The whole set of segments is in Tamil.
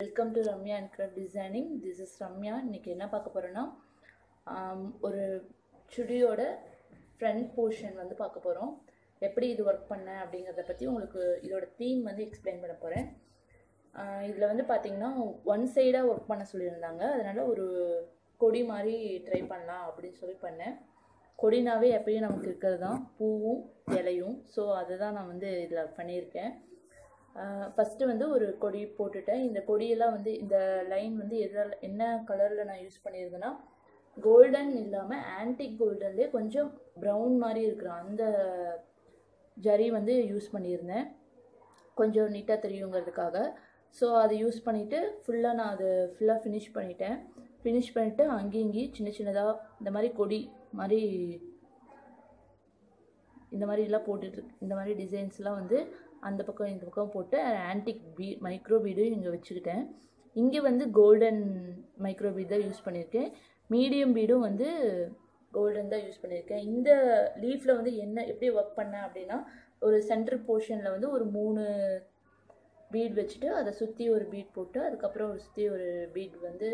welcome to Ramya and craft designing this is Ramya இன்னைக்கு என்ன பார்க்க போகிறோன்னா ஒரு சுடியோட ஃப்ரண்ட் போர்ஷன் வந்து பார்க்க போகிறோம் எப்படி இது ஒர்க் பண்ணேன் அப்படிங்கிறத பற்றி உங்களுக்கு இதோட தீம் வந்து எக்ஸ்பிளைன் பண்ண போகிறேன் இதில் வந்து பார்த்தீங்கன்னா ஒன் சைடாக ஒர்க் பண்ண சொல்லியிருந்தாங்க அதனால் ஒரு கொடி மாதிரி ட்ரை பண்ணலாம் அப்படின்னு சொல்லி பண்ணேன் கொடினாவே எப்பயும் நமக்கு இருக்கிறது தான் பூவும் இலையும் ஸோ அதை தான் நான் வந்து இதில் பண்ணியிருக்கேன் ஃபஸ்ட்டு வந்து ஒரு கொடி போட்டுட்டேன் இந்த கொடியெல்லாம் வந்து இந்த லைன் வந்து எதில் என்ன கலரில் நான் யூஸ் பண்ணியிருந்தேன்னா கோல்டன் இல்லாமல் ஆன்டிக் கோல்டன்லேயே கொஞ்சம் ப்ரௌன் மாதிரி இருக்கிற அந்த ஜரி வந்து யூஸ் பண்ணியிருந்தேன் கொஞ்சம் நீட்டாக தெரியுங்கிறதுக்காக ஸோ அதை யூஸ் பண்ணிவிட்டு ஃபுல்லாக நான் அதை ஃபுல்லாக ஃபினிஷ் பண்ணிட்டேன் ஃபினிஷ் பண்ணிவிட்டு அங்கேயும் இங்கேயும் சின்ன சின்னதாக இந்த மாதிரி கொடி மாதிரி இந்த மாதிரிலாம் போட்டுட்டு இந்த மாதிரி டிசைன்ஸ்லாம் வந்து அந்த பக்கம் இந்த பக்கம் போட்டு ஆன்டிக் பீ மைக்ரோ பீடும் இங்கே வச்சுக்கிட்டேன் இங்கே வந்து கோல்டன் மைக்ரோ பீட் தான் யூஸ் பண்ணியிருக்கேன் மீடியம் பீடும் வந்து கோல்டன் தான் யூஸ் பண்ணியிருக்கேன் இந்த லீஃபில் வந்து என்ன எப்படி ஒர்க் பண்ணேன் அப்படின்னா ஒரு சென்ட்ரல் போர்ஷனில் வந்து ஒரு மூணு பீட் வச்சுட்டு அதை சுற்றி ஒரு பீட் போட்டு அதுக்கப்புறம் ஒரு சுற்றி ஒரு பீட் வந்து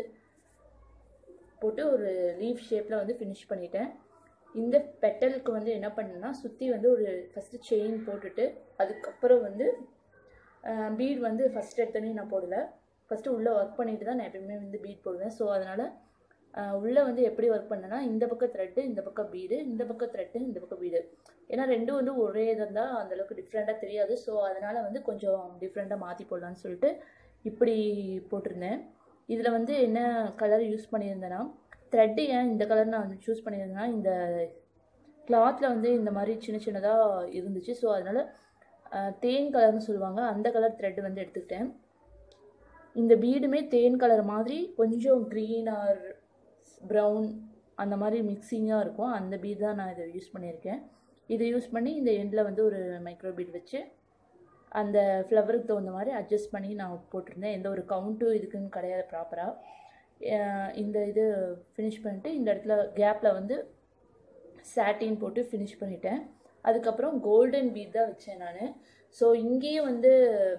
போட்டு ஒரு லீஃப் ஷேப்பில் வந்து ஃபினிஷ் பண்ணிட்டேன் இந்த பெட்டலுக்கு வந்து என்ன பண்ணேன்னா சுற்றி வந்து ஒரு ஃபஸ்ட்டு செயின் போட்டுட்டு அதுக்கப்புறம் வந்து பீட் வந்து ஃபஸ்ட் எடுத்தோடனே நான் போடலை ஃபஸ்ட்டு உள்ளே ஒர்க் பண்ணிட்டு தான் நான் எப்பயுமே வந்து பீட் போடுவேன் ஸோ அதனால் உள்ளே வந்து எப்படி ஒர்க் பண்ணேன்னா இந்த பக்கம் த்ரெட்டு இந்த பக்கம் பீடு இந்த பக்கம் த்ரெட்டு இந்த பக்கம் பீடு ஏன்னா ரெண்டும் வந்து ஒரே இருந்தால் அந்தளவுக்கு டிஃப்ரெண்ட்டாக தெரியாது ஸோ அதனால் வந்து கொஞ்சம் டிஃப்ரெண்ட்டாக மாற்றி போடலான்னு சொல்லிட்டு இப்படி போட்டிருந்தேன் இதில் வந்து என்ன கலர் யூஸ் பண்ணியிருந்தேன்னா த்ரெட்டு ஏன் இந்த கலர் நான் சூஸ் பண்ணியிருந்தேன்னா இந்த கிளாத்தில் வந்து இந்த மாதிரி சின்ன சின்னதாக இருந்துச்சு ஸோ அதனால் தேன் கலர்னு சொல்லுவாங்க அந்த கலர் த்ரெட்டு வந்து எடுத்துக்கிட்டேன் இந்த பீடுமே தேன் கலர் மாதிரி கொஞ்சம் க்ரீன் ஆர் ப்ரௌன் அந்த மாதிரி மிக்சிங்காக இருக்கும் அந்த பீட் தான் நான் இதை யூஸ் பண்ணியிருக்கேன் இதை யூஸ் பண்ணி இந்த எண்டில் வந்து ஒரு மைக்ரோ பீட் வச்சு அந்த ஃப்ளவருக்கு தகுந்த மாதிரி அட்ஜஸ்ட் பண்ணி நான் போட்டிருந்தேன் எந்த ஒரு கவுண்ட்டும் இதுக்குன்னு கிடையாது ப்ராப்பராக இந்த இது ஃபினிஷ் பண்ணிட்டு இந்த இடத்துல கேப்பில் வந்து சாட்டின் போட்டு ஃபினிஷ் பண்ணிட்டேன் அதுக்கப்புறம் கோல்டன் பீட் தான் வச்சேன் நான் ஸோ இங்கேயும் வந்து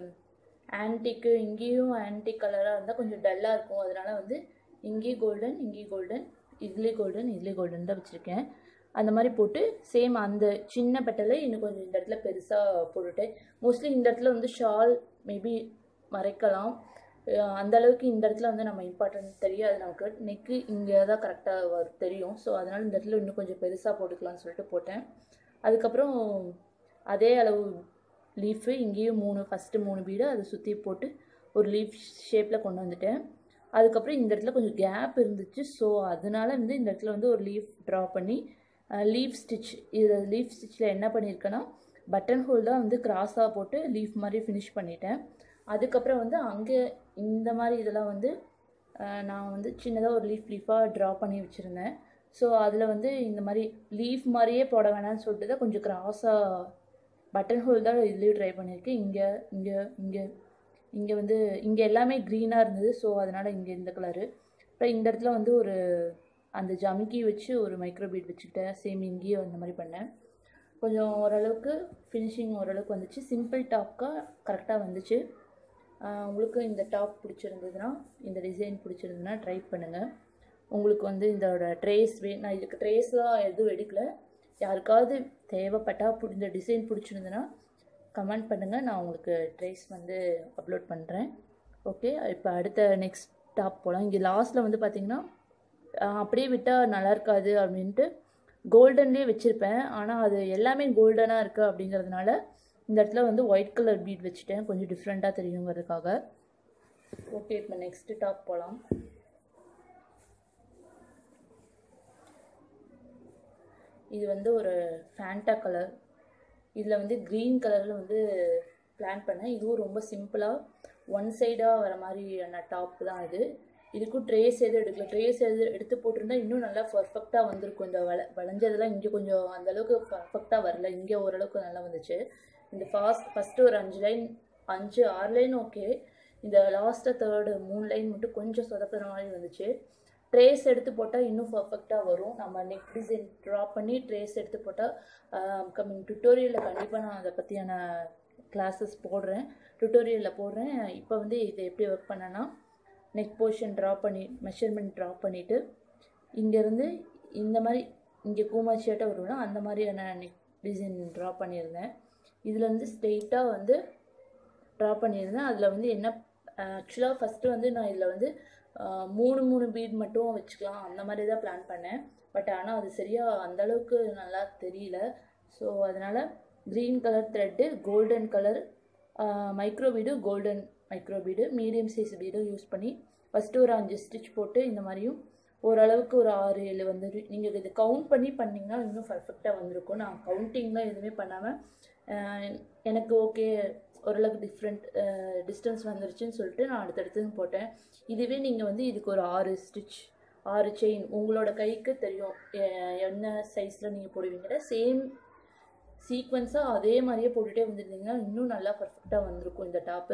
ஆன்டிக்கு இங்கேயும் ஆன்டிக் கலராக இருந்தால் கொஞ்சம் டல்லாக இருக்கும் அதனால் வந்து இங்கேயும் கோல்டன் இங்கேயும் கோல்டன் இதுலேயும் கோல்டன் இதுலேயும் கோல்டன் தான் வச்சுருக்கேன் அந்த மாதிரி போட்டு சேம் அந்த சின்ன பெட்டலை இன்னும் கொஞ்சம் இந்த இடத்துல பெருசாக போட்டுட்டேன் மோஸ்ட்லி இந்த இடத்துல வந்து ஷால் மேபி மறைக்கலாம் அந்த அளவுக்கு இந்த இடத்துல வந்து நம்ம இம்பார்ட்டன்ட் தெரியாது நமக்கு நெக்கு இங்கே தான் கரெக்டாக வரும் தெரியும் ஸோ அதனால் இந்த இடத்துல இன்னும் கொஞ்சம் பெருசாக போட்டுக்கலாம்னு சொல்லிட்டு போட்டேன் அதுக்கப்புறம் அதே அளவு லீஃபு இங்கேயும் மூணு ஃபஸ்ட்டு மூணு பீடு அதை சுற்றி போட்டு ஒரு லீஃப் ஷேப்பில் கொண்டு வந்துட்டேன் அதுக்கப்புறம் இந்த இடத்துல கொஞ்சம் கேப் இருந்துச்சு ஸோ அதனால வந்து இந்த இடத்துல வந்து ஒரு லீஃப் ட்ரா பண்ணி லீஃப் ஸ்டிச் இது லீஃப் ஸ்டிச்சில் என்ன பண்ணியிருக்கேன்னா பட்டன் ஹோல் தான் வந்து கிராஸாக போட்டு லீஃப் மாதிரி ஃபினிஷ் பண்ணிட்டேன் அதுக்கப்புறம் வந்து அங்கே இந்த மாதிரி இதெல்லாம் வந்து நான் வந்து சின்னதாக ஒரு லீஃப் லீஃபாக ட்ரா பண்ணி வச்சுருந்தேன் ஸோ அதில் வந்து இந்த மாதிரி லீஃப் மாதிரியே போட வேணாம்னு சொல்லிட்டு தான் கொஞ்சம் கிராஸாக பட்டன் ஹோல் தான் இதுலேயும் ட்ரை பண்ணியிருக்கேன் இங்கே இங்கே இங்கே இங்கே வந்து இங்கே எல்லாமே க்ரீனாக இருந்தது ஸோ அதனால் இங்கே இந்த கலரு அப்புறம் இந்த இடத்துல வந்து ஒரு அந்த ஜமிக்கி வச்சு ஒரு மைக்ரோபீட் வச்சுக்கிட்டேன் சேம் இங்கேயும் அந்த மாதிரி பண்ணேன் கொஞ்சம் ஓரளவுக்கு ஃபினிஷிங் ஓரளவுக்கு வந்துச்சு சிம்பிள் டாப்க்காக கரெக்டாக வந்துச்சு உங்களுக்கு இந்த டாப் பிடிச்சிருந்ததுன்னா இந்த டிசைன் பிடிச்சிருந்ததுன்னா ட்ரை பண்ணுங்கள் உங்களுக்கு வந்து இதோட ட்ரேஸ் வே நான் இதுக்கு ட்ரேஸ்லாம் எதுவும் எடுக்கல யாருக்காவது தேவைப்பட்டால் இந்த டிசைன் பிடிச்சிருந்ததுன்னா கமெண்ட் பண்ணுங்கள் நான் உங்களுக்கு ட்ரேஸ் வந்து அப்லோட் பண்ணுறேன் ஓகே இப்போ அடுத்த நெக்ஸ்ட் டாப் போகலாம் இங்கே லாஸ்ட்டில் வந்து பார்த்திங்கன்னா அப்படியே விட்டால் நல்லா இருக்காது அப்படின்ட்டு கோல்டன்லேயே வச்சுருப்பேன் ஆனால் அது எல்லாமே கோல்டனாக இருக்குது அப்படிங்கிறதுனால இந்த இடத்துல வந்து ஒயிட் கலர் பீட் வச்சுட்டேன் கொஞ்சம் டிஃப்ரெண்ட்டாக தெரியுங்கிறதுக்காக ஓகே இப்போ நெக்ஸ்ட்டு டாப் போகலாம் இது வந்து ஒரு ஃபேண்டா கலர் இதில் வந்து க்ரீன் கலரில் வந்து பிளான் பண்ணேன் இதுவும் ரொம்ப சிம்பிளாக ஒன் சைடாக வர மாதிரியான டாப் தான் இது இதுக்கும் ட்ரேஸ் எதுவும் எடுக்கல ட்ரேஸ் எது எடுத்து போட்டிருந்தா இன்னும் நல்லா பர்ஃபெக்டாக வந்திருக்கும் இந்த வள வளைஞ்சதெல்லாம் இங்கே கொஞ்சம் அந்தளவுக்கு பர்ஃபெக்டாக வரல இங்கே ஓரளவுக்கு நல்லா வந்துச்சு இந்த ஃபாஸ்ட் ஃபஸ்ட்டு ஒரு அஞ்சு லைன் அஞ்சு ஆறு லைன் ஓகே இந்த லாஸ்ட்டாக தேர்டு மூணு லைன் மட்டும் கொஞ்சம் சொதப்புற மாதிரி வந்துச்சு ட்ரேஸ் எடுத்து போட்டால் இன்னும் பர்ஃபெக்டாக வரும் நம்ம நெக் டிசைன் ட்ரா பண்ணி ட்ரேஸ் எடுத்து போட்டால் கம்மிங் டுட்டோரியலில் கண்டிப்பாக நான் அதை பற்றியான கிளாஸஸ் போடுறேன் டுட்டோரியலில் போடுறேன் இப்போ வந்து இதை எப்படி ஒர்க் பண்ணேன்னா நெக் போர்ஷன் ட்ரா பண்ணி மெஷர்மெண்ட் ட்ரா பண்ணிவிட்டு இங்கேருந்து இந்த மாதிரி இங்கே கூமாச்சியாட்ட வரும்னா அந்த மாதிரியான நெக் டிசைன் ட்ரா பண்ணியிருந்தேன் இதில் வந்து ஸ்ட்ரெயிட்டாக வந்து ட்ரா பண்ணியிருந்தேன் அதில் வந்து என்ன ஆக்சுவலாக ஃபஸ்ட்டு வந்து நான் இதில் வந்து ஆஹ், மூணு மூணு பீட் மட்டும் வச்சுக்கலாம் அந்த மாதிரி தான் பிளான் பண்ணேன் பட் ஆனால் அது சரியாக அந்தளவுக்கு நல்லா தெரியல ஸோ அதனால் green colour thread golden colour micro bead golden micro bead medium size பீடும் யூஸ் பண்ணி ஃபஸ்ட்டு ஒரு அஞ்சு ஸ்டிச் போட்டு இந்த மாதிரியும் ஓரளவுக்கு ஒரு ஆறு ஏழு வந்து நீங்கள் இது கவுண்ட் பண்ணி பண்ணிங்கன்னா இன்னும் பர்ஃபெக்டாக வந்திருக்கும் நான் கவுண்டிங்லாம் எதுவுமே பண்ணாமல் எனக்கு ஓகே ஓரளவுக்கு டிஃப்ரெண்ட் டிஸ்டன்ஸ் வந்துருச்சுன்னு சொல்லிட்டு நான் அடுத்தடுத்து போட்டேன் இதுவே நீங்கள் வந்து இதுக்கு ஒரு ஆறு ஸ்டிச் ஆறு செயின் உங்களோட கைக்கு தெரியும் எ- என்ன சைஸில் நீங்கள் போடுவீங்கிற சேம் சீக்வன்ஸாக அதே மாதிரியே போட்டுகிட்டே வந்துருந்தீங்கன்னா இன்னும் நல்லா பர்ஃபெக்டாக வந்திருக்கும் இந்த டாப்பு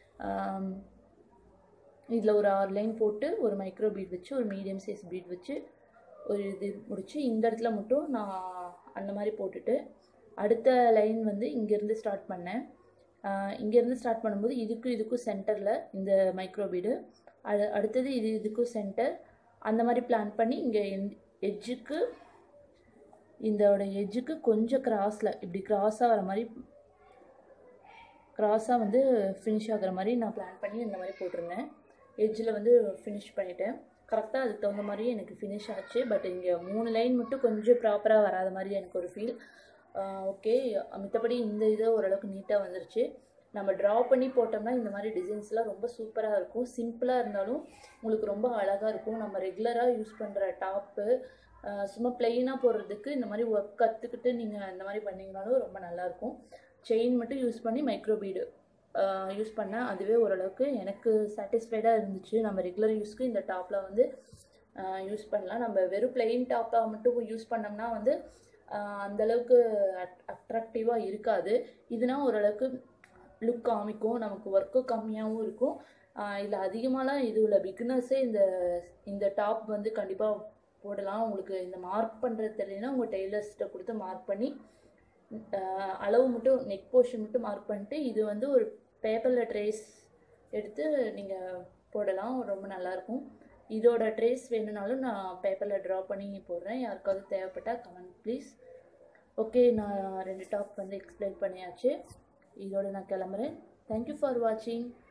இதில் ஒரு ஆறு லைன் போட்டு ஒரு மைக்ரோ பீட் வச்சு ஒரு மீடியம் சைஸ் பீட் வச்சு ஒரு இது முடிச்சு இந்த இடத்துல மட்டும் நான் அந்த மாதிரி போட்டுட்டு அடுத்த லைன் வந்து இங்கேருந்து ஸ்டார்ட் பண்ணேன் ஆஹ் இங்கேருந்து ஸ்டார்ட் பண்ணும்போது இதுக்கும் இதுக்கும் சென்டரில் இந்த மைக்ரோ பீடு அடு அடுத்தது இது இதுக்கும் சென்டர் அந்த மாதிரி பிளான் பண்ணி இங்கே எட்ஜுக்கு இதோட எட்ஜுக்கு கொஞ்சம் கிராஸில் இப்படி கிராஸாக வர மாதிரி கிராஸாக வந்து ஃபினிஷ் ஆகுற மாதிரி நான் பிளான் பண்ணி இந்த மாதிரி போட்டிருந்தேன் எட்ஜில் வந்து ஃபினிஷ் பண்ணிட்டேன் கரெக்டாக அதுக்கு தகுந்த மாதிரி எனக்கு ஃபினிஷ் ஆச்சு பட் இங்கே மூணு லைன் மட்டும் கொஞ்சம் ப்ராப்பராக வராத மாதிரி எனக்கு ஒரு ஃபீல் ஓகே மித்தபடி இந்த இது ஓரளவுக்கு நீட்டாக வந்துருச்சு நம்ம ட்ரா பண்ணி போட்டோம்னா இந்த மாதிரி டிசைன்ஸ்லாம் ரொம்ப சூப்பராக இருக்கும் சிம்பிளாக இருந்தாலும் உங்களுக்கு ரொம்ப அழகாக இருக்கும் நம்ம ரெகுலராக யூஸ் பண்ணுற டாப்பு சும்மா ப்ளெயினாக போடுறதுக்கு இந்த மாதிரி ஒர்க் கற்றுக்கிட்டு நீங்கள் இந்த மாதிரி பண்ணிங்கனாலும் ரொம்ப நல்லாயிருக்கும் செயின் மட்டும் யூஸ் பண்ணி மைக்ரோ பீடு யூஸ் பண்ணேன் அதுவே ஓரளவுக்கு எனக்கு சாட்டிஸ்ஃபைடாக இருந்துச்சு நம்ம ரெகுலர் யூஸ்க்கு இந்த டாப்பில் வந்து யூஸ் பண்ணலாம் நம்ம வெறும் plain டாப்பாக மட்டும் யூஸ் பண்ணோம்னா வந்து ஆஹ் அந்தளவுக்கு அட் அட்ராக்டிவாக இருக்காது இதுனா ஓரளவுக்கு லுக் காமிக்கும் நமக்கு ஒர்க்கும் கம்மியாகவும் இருக்கும் இதில் அதிகமாகலாம் இது இல்லை பிகினர்ஸே இந்த இந்த டாப் வந்து கண்டிப்பாக போடலாம் உங்களுக்கு இந்த மார்க் பண்ணுறது தெரியலனா உங்கள் டெய்லர்ஸ்கிட்ட கொடுத்து மார்க் பண்ணி ஆஹ் அளவு மட்டும் நெக் போர்ஷன் மட்டும் மார்க் பண்ணிட்டு இது வந்து ஒரு பேப்பரில் ட்ரேஸ் எடுத்து நீங்கள் போடலாம் ரொம்ப நல்லாயிருக்கும் இதோட ட்ரேஸ் வேணும்னாலும் நான் பேப்பரில் ட்ரா பண்ணி போடுறேன் யாருக்காவது தேவைப்பட்டால் கமெண்ட் ப்ளீஸ் ஓகே நான் ரெண்டு டாப் வந்து எக்ஸ்பிளைன் பண்ணியாச்சு இதோட நான் கிளம்புறேன் தேங்க்யூ ஃபார் வாட்சிங்